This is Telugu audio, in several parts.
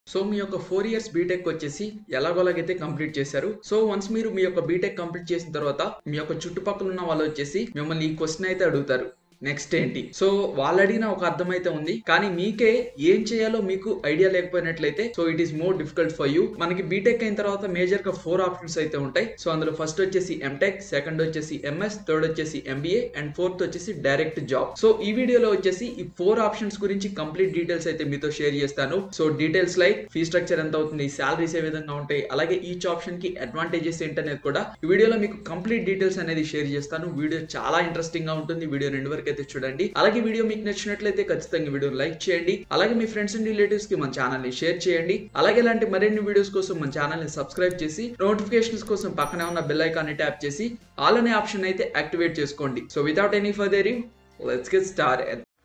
సో మీ యొక్క ఫోర్ ఇయర్స్ బీటెక్ వచ్చేసి ఎలాగోలాగైతే కంప్లీట్ చేశారు సో వన్స్ మీరు మీ యొక్క బీటెక్ కంప్లీట్ చేసిన తర్వాత మీ యొక్క చుట్టుపక్కల ఉన్న వాళ్ళు వచ్చేసి మిమ్మల్ని ఈ క్వశ్చన్ అయితే అడుగుతారు నెక్స్ట్ ఏంటి సో వాళ్ళు అడిగిన ఒక అర్థం అయితే ఉంది కానీ మీకే ఏం చేయాలో మీకు ఐడియా లేకపోయినట్లయితే so it is more difficult for you మనకి బీటెక్ అయిన తర్వాత మేజర్ గా ఫోర్ ఆప్షన్స్ అయితే ఉంటాయి సో అందులో ఫస్ట్ వచ్చేసి ఎంటెక్ సెకండ్ వచ్చేసి ఎంఎస్ థర్డ్ వచ్చేసి ఎంబీఏ అండ్ ఫోర్త్ వచ్చేసి డైరెక్ట్ జాబ్ సో ఈ వీడియోలో వచ్చేసి ఈ ఫోర్ ఆప్షన్స్ గురించి కంప్లీట్ డీటెయిల్స్ అయితే మీతో షేర్ చేస్తాను so details like fee structure ఎంత అవుతుంది సాలరీస్ ఏ విధంగా ఉంటాయి అలాగే ఈచ్ ఆప్షన్ కి అడ్వాంటేజెస్ ఏంటనేది కూడా ఈ వీడియోలో మీకు కంప్లీట్ డీటెయిల్స్ అనేది షేర్ చేస్తాను వీడియో చాలా ఇంట్రెస్టింగ్ గా ఉంటుంది వీడియో రెండు వరకు అయితే చూడండి అలాగే వీడియో మీకు నచ్చినట్లయితే ఖచ్చితంగా వీడియో లైక్ చేయండి అలాగే మీ ఫ్రెండ్స్ అండ్ రిలేటివ్స్ కి మన ఛానల్ ని షేర్ చేయండి అలాగే ఇలాంటి మరిన్ని వీడియోస్ కోసం మన ఛానల్ ని సబ్స్క్రైబ్ చేసి నోటిఫికేషన్స్ కోసం పక్కనే ఉన్న బెల్ ఐకాన్ ని ట్యాప్ చేసి ఆల్ అనే ఆప్షన్ అయితే యాక్టివేట్ చేసుకోండి so without any further let's get start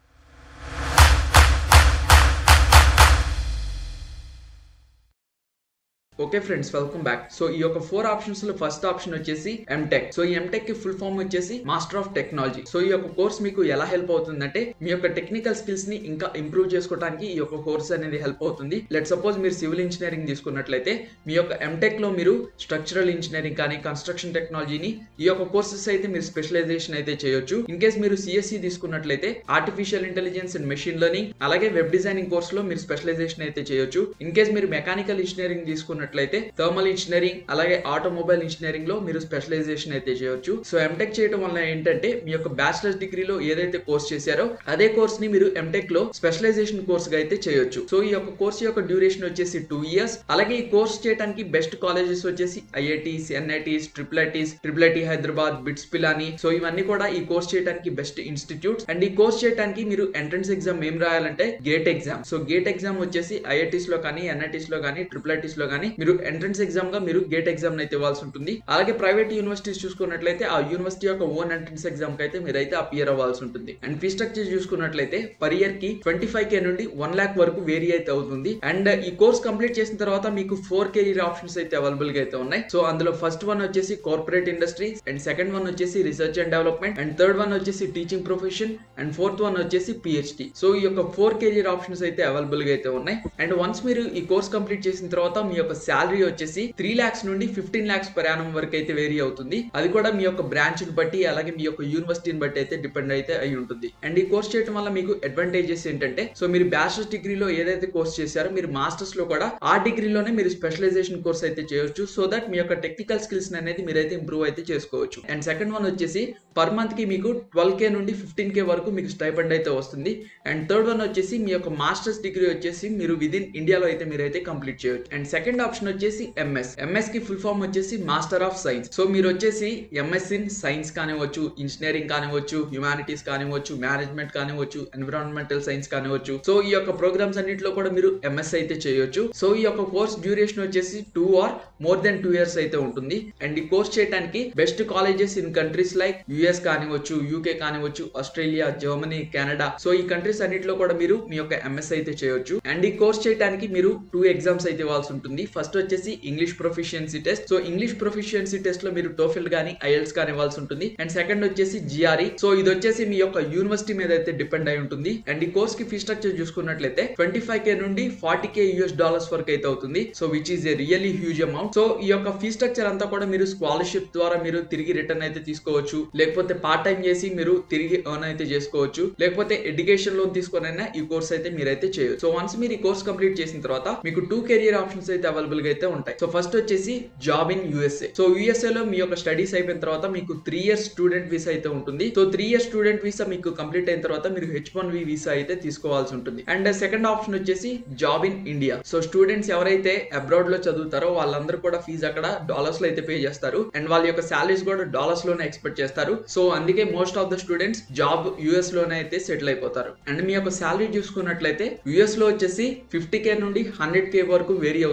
okay friends welcome back so ఈ యొక్క ఫోర్ ఆప్షన్స్ లో ఫస్ట్ ఆప్షన్ వచ్చేసి ఎంటెక్ సో ఈ ఎంటెక్ కి ఫుల్ ఫామ్ వచ్చేసి మాస్టర్ ఆఫ్ టెక్నాలజీ సో ఈ యొక్క కోర్స్ మీకు ఎలా హెల్ప్ అవుతుందంటే మీ యొక్క టెక్నికల్ స్కిల్స్ ని ఇంకా ఇంప్రూవ్ చేసుకోవడానికి ఈ యొక్క కోర్స్ అనేది హెల్ప్ అవుతుంది లెట్ సపోజ్ మీరు సివిల్ ఇంజనీరింగ్ తీసుకున్నట్లయితే మీ యొక్క ఎంటెక్ లో మీరు స్ట్రక్చరల్ ఇంజనీరింగ్ కానీ కన్స్ట్రక్షన్ టెక్నాలజీని ఈ యొక్క కోర్సెస్ అయితే మీరు స్పెషలైజేషన్ అయితే చేయొచ్చు ఇన్ కేస్ మీరు సిఎస్సి తీసుకున్నట్లయితే artificial intelligence and machine learning అలాగే వెబ్ డిజైనింగ్ కోర్స్ లో మీరు స్పెషలైజేషన్ అయితే చేయొచ్చు ఇన్ కేస్ మీరు మెకానికల్ ఇంజనీరింగ్ తీసుకున్నట్లయితే థర్మల్ ఇంజనీరింగ్ అలాగే ఆటోమొబైల్ ఇంజనీరింగ్ లో మీరు స్పెషలైజేషన్ అయితే చేయొచ్చు సో ఎంటెక్ చేయడం వల్ల ఏంటంటే మీ యొక్క బ్యాచిలర్స్ డిగ్రీలో ఏదైతే కోర్స్ చేశారో అదే కోర్స్ ని మీరు ఎంటెక్ లో స్పెషలైజేషన్ కోర్స్ గా అయితే చేయొచ్చు సో ఈ యొక్క కోర్స్ యొక్క డ్యూరేషన్ వచ్చేసి టూ ఇయర్స్ అలాగే ఈ కోర్స్ చేయడానికి బెస్ట్ కాలేజెస్ వచ్చేసి IITs NITs triple ITs triple IT Hyderabad BITS Pilani so ఇవన్నీ కూడా ఈ కోర్స్ చేయడానికి బెస్ట్ ఇన్స్టిట్యూట్స్ అండ్ ఈ కోర్స్ చేయడానికి మీరు ఎంట్రన్స్ ఎగ్జామ్ ఏం రాయాలంటే GATE exam so GATE exam వచ్చేసి ఐఐటీస్ లో కానీ ఎన్ఐటీస్ లో కానీ ట్రిపుల్ ఐటీస్ లో కానీ మీరు ఎంట్రన్స్ ఎగ్జామ్ గా మీరు గేట్ ఎగ్జామ్ అయితే ఇవ్వాల్సి ఉంటుంది అలాగే ప్రైవేట్ యూనివర్సిటీస్ చూసుకున్నట్లయితే ఆ యూనివర్సిటీ యొక్క ఓన్ ఎంట్రన్స్ ఎగ్జామ్ కి అయితే మీరు అయితే అపియర్ అవ్వాల్సి ఉంటుంది అండ్ ఫీ స్ట్రక్చర్ చూసుకున్నట్లయితే పర్ ఇయర్ కి ట్వంటీ ఫైవ్ కే నుండి వన్ లాక్ వరకు వేరీ అయితే అవుతుంది అండ్ ఈ కోర్స్ కంప్లీట్ చేసిన తర్వాత మీకు ఫోర్ కెరీర్ ఆప్షన్స్ అయితే అవైలబుల్ గా అయితే ఉన్నాయి సో అందులో ఫస్ట్ వన్ వచ్చేసి corporate industries and second one వచ్చేసి research and development and third one వచ్చేసి teaching profession and fourth one వచ్చేసి పిహెచ్డి సో ఈ యొక్క ఫోర్ కెరీర్ ఆప్షన్స్ అయితే అవైలబుల్ గా అయితే ఉన్నాయి అండ్ వన్స్ మీరు ఈ కోర్స్ కంప్లీట్ చేసిన తర్వాత మీ యొక్క శాలరీ వచ్చేసి త్రీ లాక్స్ నుండి ఫిఫ్టీన్ లాక్స్ per annum వరకు అయితే వేరీ అవుతుంది అది కూడా మీ యొక్క బ్రాంచ్ ని బట్టి అలాగే మీ యొక్క యూనివర్సిటీని బట్టి అయితే డిపెండ్ అయితే అయి ఉంటుంది అండ్ ఈ కోర్స్ చేయడం వల్ల మీకు అడ్వాంటేజెస్ ఏంటంటే సో మీరు బ్యాచిలర్స్ డిగ్రీలో ఏదైతే కోర్స్ చేశారో మీరు మాస్టర్స్ లో కూడా ఆ డిగ్రీలోనే మీరు స్పెషలైజేషన్ కోర్స్ అయితే చేయొచ్చు సో దట్ మీ యొక్క టెక్నికల్ స్కిల్స్ అనేది మీరైతే ఇంప్రూవ్ అయితే చేసుకోవచ్చు అండ్ సెకండ్ వన్ వచ్చేసి పర్ మంత్ కి మీకు ట్వెల్వ్ కే నుండి ఫిఫ్టీన్ కే వరకు మీకు స్టైపెండ్ అయితే వస్తుంది అండ్ థర్డ్ వన్ వచ్చేసి మీ యొక్క మాస్టర్స్ డిగ్రీ వచ్చేసి మీరు విదిన్ ఇండియాలో అయితే మీరు అయితే కంప్లీట్ చేయొచ్చు అండ్ సెకండ్ ఆప్షన్ వచ్చేసి ఎంఎస్ ఎంఎస్ కి ఫుల్ ఫామ్ వచ్చేసి మాస్టర్ ఆఫ్ సైన్స్ సో మీరు వచ్చేసి ఎంఎస్ ఇన్ సైన్స్ కానివ్వచ్చు ఇంజనీరింగ్ కానివ్వచ్చు హ్యుమానిటీస్ కానివ్వచ్చు మేనేజ్మెంట్ కానివ్వచ్చు ఎన్విరాన్మెంటల్ సైన్స్ కానివ్వచ్చు సో ఈ యొక్క ప్రోగ్రామ్స్ అన్నింటిలో కూడా మీరు ఎంఎస్ అయితే చేయొచ్చు సో ఈ యొక్క కోర్స్ డ్యూరేషన్ వచ్చేసి two or more than two years అయితే ఉంటుంది అండ్ ఈ కోర్స్ చేయడానికి best colleges in countries like US కానివ్వచ్చు యూకే కానివ్వచ్చు ఆస్ట్రేలియా జర్మనీ కెనడా సో ఈ కంట్రీస్ అన్నింటిలో కూడా మీరు మీ యొక్క ఎంఎస్ అయితే చేయొచ్చు అండ్ ఈ కోర్స్ చేయడానికి మీరు టూ ఎగ్జామ్స్ అయితే ఇవ్వాల్సి ఉంటుంది ఫస్ట్ వచ్చేసి English proficiency test so English proficiency test లో మీరు టోఫిల్ గానీ ఐఎల్స్ కానీ ఇవ్వాల్సి ఉంటుంది అండ్ సెకండ్ వచ్చేసి జిఆర్ఈ సో ఇది వచ్చేసి మీ యొక్క యూనివర్సిటీ మీద అయితే డిపెండ్ అయి ఉంటుంది అండ్ ఈ కోర్స్ కి ఫీ స్ట్రక్చర్ చూసుకున్నట్లయితే ట్వంటీ ఫైవ్ కే నుండి ఫార్టీ కే యూఎస్ డాలర్స్ వరకు అయితే అవుతుంది so which is a really huge amount so ఈ యొక్క ఫీ స్ట్రక్చర్ అంతా కూడా మీరు స్కాలర్షిప్ ద్వారా మీరు తిరిగి రిటర్న్ అయితే తీసుకోవచ్చు లేకపోతే పార్ట్ టైం చేసి మీరు తిరిగి ఎర్న్ అయితే చేసుకోవచ్చు లేకపోతే ఎడ్యుకేషన్ లోన్ తీసుకొనైనా ఈ కోర్స్ అయితే మీరైతే చేయొచ్చు సో వన్స్ మీరు ఈ కోర్స్ కంప్లీట్ చేసిన తర్వాత మీకు టూ కెరియర్ ఆప్షన్స్ అయితే అవైలబుల్ గా అయితే ఉంటాయి సో ఫస్ట్ వచ్చేసి job in USA so USA లో మీ యొక్క స్టడీస్ అయిపోయిన తర్వాత మీకు త్రీ ఇయర్స్ స్టూడెంట్ వీసా అయితే ఉంటుంది so three years student visa మీకు కంప్లీట్ అయిన తర్వాత మీరు హెచ్ వన్ వి వీసా అయితే తీసుకోవాల్సి ఉంటుంది అండ్ సెకండ్ ఆప్షన్ వచ్చేసి job in India so students ఎవరైతే అబ్రాడ్ లో చదువుతారో వాళ్ళందరూ కూడా ఫీజు అక్కడ డాలర్స్ లో అయితే పే చేస్తారు అండ్ వాళ్ళ యొక్క సాలరీస్ కూడా డాలర్స్ లోనే ఎక్స్పెక్ట్ చేస్తారు సో అందుకే most of the students job US లోనే అయితే సెటిల్ అయిపోతారు అండ్ మీ యొక్క సాలరీ చూసుకున్నట్లయితే యూఎస్ లో వచ్చేసి ఫిఫ్టీ కే నుండి హండ్రెడ్ కే వరకు వేరీ అవుతుంది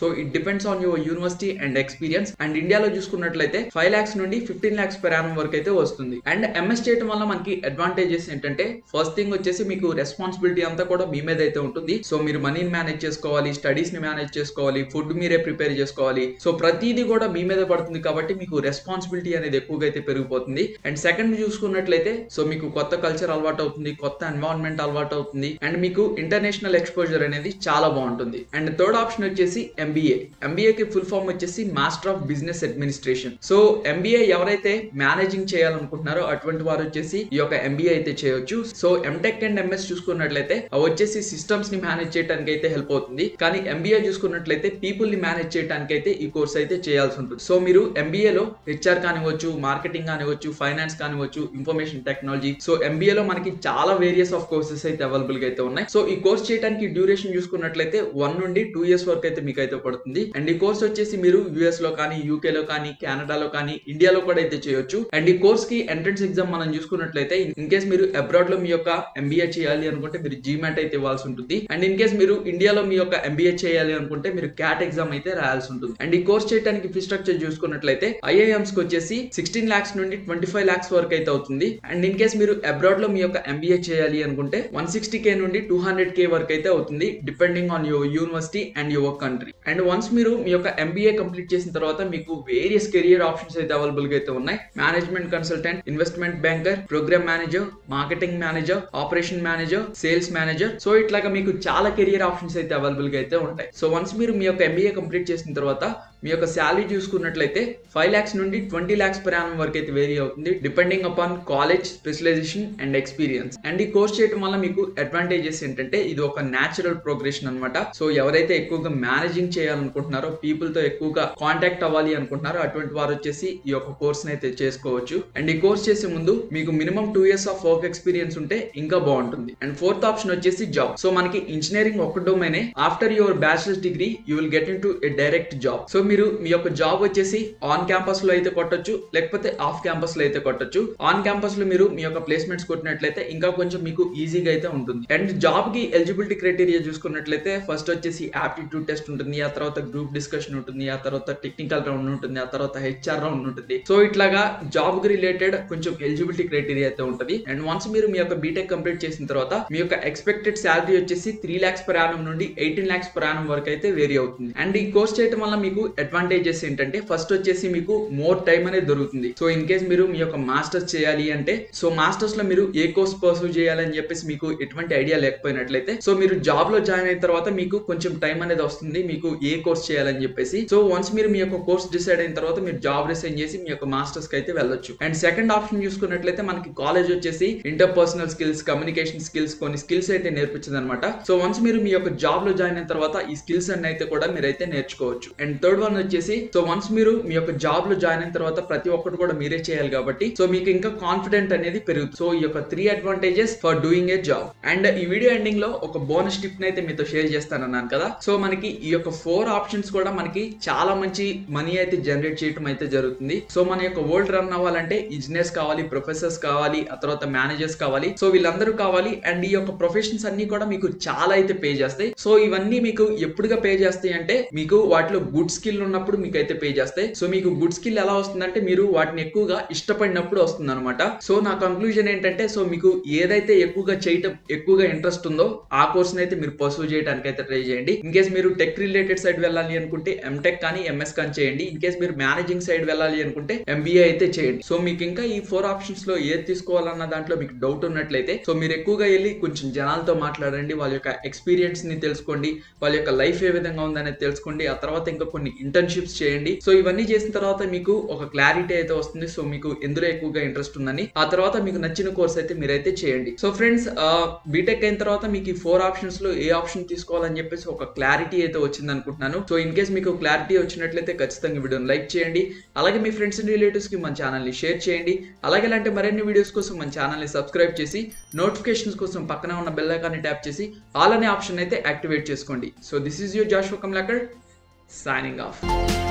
so it depends on your university and experience and ఇండియాలో చూసుకున్నట్లయితే ఫైవ్ లాక్స్ నుండి ఫిఫ్టీన్ లాక్స్ per annum వరకు అయితే వస్తుంది అండ్ ఎంఎస్ చేయడం వల్ల మనకి అడ్వాంటేజెస్ ఏంటంటే ఫస్ట్ థింగ్ వచ్చేసి మీకు రెస్పాన్సిబిలిటీ అంతా కూడా మీ మీద అయితే ఉంటుంది సో మీరు మనీని మేనేజ్ చేసుకోవాలి స్టడీస్ ని మేనేజ్ చేసుకోవాలి ఫుడ్ మీరే ప్రిపేర్ చేసుకోవాలి సో ప్రతిదీ కూడా మీ మీద పడుతుంది కాబట్టి మీకు రెస్పాన్సిబిలిటీ అనేది ఎక్కువగా అయితే పెరిగిపోతుంది అండ్ సెకండ్ చూసుకున్నట్లయితే సో మీకు కొత్త కల్చర్ అలవాటు అవుతుంది కొత్త ఎన్వైరన్మెంట్ అలవాటు అవుతుంది అండ్ మీకు ఇంటర్నేషనల్ ఎక్స్పోజర్ అనేది చాలా బాగుంటుంది అండ్ థర్డ్ ఆప్షన్ వచ్చేసి ఎంబీఏ ఎంబీఏ కి ఫుల్ ఫామ్ వచ్చేసి master of business administration so MBA ఎవరైతే మేనేజింగ్ చేయాలనుకుంటున్నారో అటువంటి వారు వచ్చేసి ఈ యొక్క ఎంబీఏ అయితే చేయొచ్చు సో ఎంటెక్ అండ్ ఎంఎస్ చూసుకున్నట్లయితే అవి వచ్చేసి సిస్టమ్స్ ని మేనేజ్ చేయడానికి అయితే హెల్ప్ అవుతుంది కానీ ఎంబీఏ చూసుకున్నట్లయితే పీపుల్ ని మేనేజ్ చేయడానికి అయితే ఈ కోర్స్ అయితే చేయాల్సి ఉంటుంది సో మీరు ఎంబీఏ లో హెచ్ఆర్ కానివ్వచ్చు మార్కెటింగ్ కానివ్వచ్చు ఫైనాన్స్ కానివ్వచ్చు ఇన్ఫర్మేషన్ టెక్నాలజీ సో ఎంబీఏ లో మనకి చాలా వేరియస్ ఆఫ్ కోర్సెస్ అయితే అవైలబుల్ గా అయితే ఉన్నాయి సో ఈ కోర్స్ చేయడానికి డ్యూరేషన్ చూసుకున్నట్లయితే వన్ నుండి టూ ఇయర్స్ వరకు అయితే మీకు అయితే పడుతుంది అండ్ ఈ కోర్స్ వచ్చేసి మీరు యుఎస్ లో కానీ యూకే లో కానీ కెనడాలో కానీ ఇండియాలో కూడా అయితే చేయొచ్చు అండ్ ఈ కోర్స్ కి ఎంట్రన్స్ ఎగ్జామ్ మనం చూసుకున్నట్లయితే ఇన్ కేస్ మీరు అబ్రాడ్ లో మీ యొక్క ఎంబీఏ చేయాలి అనుకుంటే మీరు జీమాట్ అయితే ఇవ్వాల్సి ఉంటుంది అండ్ ఇన్ కేస్ మీరు ఇండియాలో మీ యొక్క ఎంబీఏ చేయాలి అనుకుంటే మీరు క్యాట్ ఎగ్జామ్ అయితే రాయాల్సి ఉంటుంది అండ్ ఈ కోర్స్ చేయడానికి ఫీ స్ట్రక్చర్ చూసుకున్నట్లయితే ఐఐఎంస్ కి వచ్చేసి సిక్స్టీన్ లాక్స్ నుండి ట్వంటీ ఫైవ్ లాక్స్ వరకు అయితే అవుతుంది అండ్ ఇన్ కేస్ మీరు అబ్రాడ్ లో మీ యొక్క ఎంబీఏ చేయాలి అనుకుంటే వన్ సిక్స్టీ కే నుండి టూ హండ్రెడ్ కే వరకు అయితే అవుతుంది depending on your university and your country and once మీరు మీ యొక్క ఎంబీఏ కంప్లీట్ చేసిన తర్వాత మీకు వేరియస్ కెరియర్ ఆప్షన్స్ అయితే అవైలబుల్ గా అయితే ఉన్నాయి management consultant investment banker program manager marketing manager operation manager sales manager so ఇట్లాగా మీకు చాలా కెరియర్ ఆప్షన్స్ అయితే అవైలబుల్ గా అయితే ఉంటాయి సో వన్స్ మీరు మీ యొక్క ఎంబీఏ కంప్లీట్ చేసిన తర్వాత మీ యొక్క శాలరీ చూసుకున్నట్లయితే ఫైవ్ లాక్స్ నుండి ట్వంటీ లాక్స్ per annum వరకు అయితే వేరీ అవుతుంది depending upon college specialization and experience and ఈ కోర్స్ చేయడం వల్ల మీకు అడ్వాంటేజెస్ ఏంటంటే ఇది ఒక న్యాచురల్ ప్రోగ్రెషన్ అనమాట సో ఎవరైతే ఎక్కువగా మేనేజింగ్ చేయాలనుకుంటున్నారో పీపుల్ తో ఎక్కువగా కాంటాక్ట్ అవ్వాలి అనుకుంటున్నారో అటువంటి వారు వచ్చేసి ఈ యొక్క కోర్స్ అయితే చేసుకోవచ్చు అండ్ ఈ కోర్స్ చేసే ముందు మీకు minimum two years of work experience ఉంటే ఇంకా బాగుంటుంది అండ్ ఫోర్త్ ఆప్షన్ వచ్చేసి జాబ్ సో మనకి ఇంజనీరింగ్ ఒక డొమైనే after your bachelor's degree you will get into a direct job so మీరు మీ యొక్క జాబ్ వచ్చేసి ఆన్ క్యాంపస్ లో అయితే కొట్టొచ్చు లేకపోతే ఆఫ్ క్యాంపస్ లో అయితే కొట్టొచ్చు ఆన్ క్యాంపస్ లో మీరు మీ యొక్క ప్లేస్మెంట్స్ కొట్టినట్లయితే ఇంకా కొంచెం మీకు ఈజీగా అయితే ఉంటుంది అండ్ జాబ్ కి ఎలిజిబిలిటీ క్రైటీరియా చూసుకున్నట్లయితే ఫస్ట్ వచ్చేసి ఆప్టిట్యూడ్ టెస్ట్ ఉంటుంది ఆ తర్వాత గ్రూప్ డిస్కషన్ ఉంటుంది ఆ తర్వాత టెక్నికల్ రౌండ్ ఉంటుంది ఆ తర్వాత హెచ్ఆర్ రౌండ్ ఉంటుంది సో ఇట్లాగా జాబ్ కి రిలేటెడ్ కొంచెం ఎలిజిబిలిటీ క్రైటీరియా అయితే ఉంటుంది అండ్ వన్స్ మీరు మీ యొక్క బీటెక్ కంప్లీట్ చేసిన తర్వాత మీ యొక్క ఎక్స్పెక్టెడ్ శాలరీ వచ్చేసి త్రీ లాక్స్ per annum నుండి ఎయిటీన్ లాక్స్ per annum వరకు అయితే వేరీ అవుతుంది అండ్ ఈ కోర్స్ చేయడం వల్ల మీకు అడ్వాంటేజెస్ ఏంటంటే ఫస్ట్ వచ్చేసి మీకు మోర్ టైం అనేది దొరుకుతుంది సో ఇన్ కేస్ మీరు మీ యొక్క మాస్టర్స్ చేయాలి అంటే సో మాస్టర్స్ లో మీరు ఏ కోర్స్ పర్సూ చేయాలని చెప్పేసి మీకు ఎటువంటి ఐడియా లేకపోయినట్లయితే సో మీరు జాబ్ లో జాయిన్ అయిన తర్వాత మీకు కొంచెం టైం అనేది వస్తుంది మీకు ఏ కోర్స్ చేయాలని చెప్పేసి సో వన్స్ మీరు మీ యొక్క కోర్స్ డిసైడ్ అయిన తర్వాత మీరు జాబ్ రిసైన్ చేసి మీ యొక్క మాస్టర్స్ కి అయితే వెళ్ళొచ్చు అండ్ సెకండ్ ఆప్షన్ చూసుకున్నట్లయితే మనకి కాలేజ్ వచ్చేసి interpersonal skills communication skills కొన్ని స్కిల్స్ అయితే నేర్పించింది అనమాట సో వన్స్ మీరు మీ యొక్క జాబ్ లో జాయిన్ అయిన తర్వాత ఈ స్కిల్స్ అన్ని అయితే కూడా మీరు అయితే నేర్చుకోవచ్చు అండ్ థర్డ్ వన్ వచ్చేసి సో వన్స్ మీరు మీ యొక్క జాబ్ లో జాయిన్ అయిన తర్వాత ప్రతి ఒక్కటి కూడా మీరే చేయాలి కాబట్టి సో మీకు ఇంకా కాన్ఫిడెంట్ అనేది పెరుగుతుంది సో ఈ యొక్క three advantages for doing a job and ఈ వీడియో ఎండింగ్ లో ఒక బోనస్ టిప్ అయితే మీతో షేర్ చేస్తానన్నాను కదా సో మనకి ఈ యొక్క ఫోర్ ఆప్షన్స్ కూడా మనకి చాలా మంచి మనీ అయితే జనరేట్ చేయడం అయితే జరుగుతుంది సో మన యొక్క వరల్డ్ రన్ అవ్వాలంటే ఇంజనీర్స్ కావాలి ప్రొఫెసర్స్ కావాలి ఆ తర్వాత మేనేజర్స్ కావాలి సో వీళ్ళందరూ కావాలి అండ్ ఈ యొక్క ప్రొఫెషన్స్ అన్ని కూడా మీకు చాలా అయితే పే చేస్తాయి సో ఇవన్నీ మీకు ఎప్పుడుగా పే చేస్తాయి అంటే మీకు వాటిలో గుడ్ స్కిల్ ఉన్నప్పుడు మీకు అయితే పే చేస్తాయి సో మీకు గుడ్ స్కిల్ ఎలా వస్తుందంటే మీరు వాటిని ఎక్కువగా ఇష్టపడినప్పుడు వస్తుంది అనమాట సో నా కంక్లూజన్ ఏంటంటే సో మీకు ఏదైతే ఎక్కువగా చేయటం ఎక్కువగా ఇంట్రెస్ట్ ఉందో ఆ కోర్స్ అయితే మీరు పర్సూ చేయడానికి అయితే ట్రై చేయండి ఇన్ కేస్ మీరు టెక్ రిలేటెడ్ సైడ్ వెళ్ళాలి అనుకుంటే ఎంటెక్ కానీ ఎంఎస్ కానీ చేయండి ఇన్ కేస్ మీరు మేనేజింగ్ సైడ్ వెళ్ళాలి అనుకుంటే ఎంబీఏ అయితే చేయండి సో మీకు ఇంకా ఈ ఫోర్ ఆప్షన్స్ లో ఏది తీసుకోవాలన్న దాంట్లో మీకు డౌట్ ఉన్నట్లయితే సో మీరు ఎక్కువగా వెళ్ళి కొంచెం జనాలతో మాట్లాడండి వాళ్ళ యొక్క ఎక్స్పీరియన్స్ ని తెలుసుకోండి వాళ్ళ యొక్క లైఫ్ ఏ విధంగా ఉందనేది తెలుసుకోండి ఆ తర్వాత ఇంకా కొన్ని ఇంటర్న్షిప్స్ చేయండి సో ఇవన్నీ చేసిన తర్వాత మీకు ఒక క్లారిటీ అయితే వస్తుంది సో మీకు ఎందులో ఎక్కువగా ఇంట్రెస్ట్ ఉందని ఆ తర్వాత మీకు నచ్చిన కోర్స్ అయితే మీరైతే చేయండి సో ఫ్రెండ్స్ బీటెక్ అయిన తర్వాత మీకు ఈ ఫోర్ ఆప్షన్స్ లో ఏ ఆప్షన్ తీసుకోవాలని చెప్పేసి ఒక క్లారిటీ అయితే వచ్చింది అనుకుంటున్నాను సో ఇన్ కేస్ మీకు క్లారిటీ వచ్చినట్లయితే ఖచ్చితంగా వీడియోని లైక్ చేయండి అలాగే మీ ఫ్రెండ్స్ అండ్ రిలేటివ్స్ కి మన ఛానల్ ని షేర్ చేయండి అలాగే ఇలాంటి మరిన్ని వీడియోస్ కోసం మన ఛానల్ ని సబ్స్క్రైబ్ చేసి నోటిఫికేషన్స్ కోసం పక్కన ఉన్న బెల్ ఐకాన్ని ట్యాప్ చేసి ఆల్ అనే ఆప్షన్ అయితే యాక్టివేట్ చేసుకోండి so this is your Jash Kamlakar signing of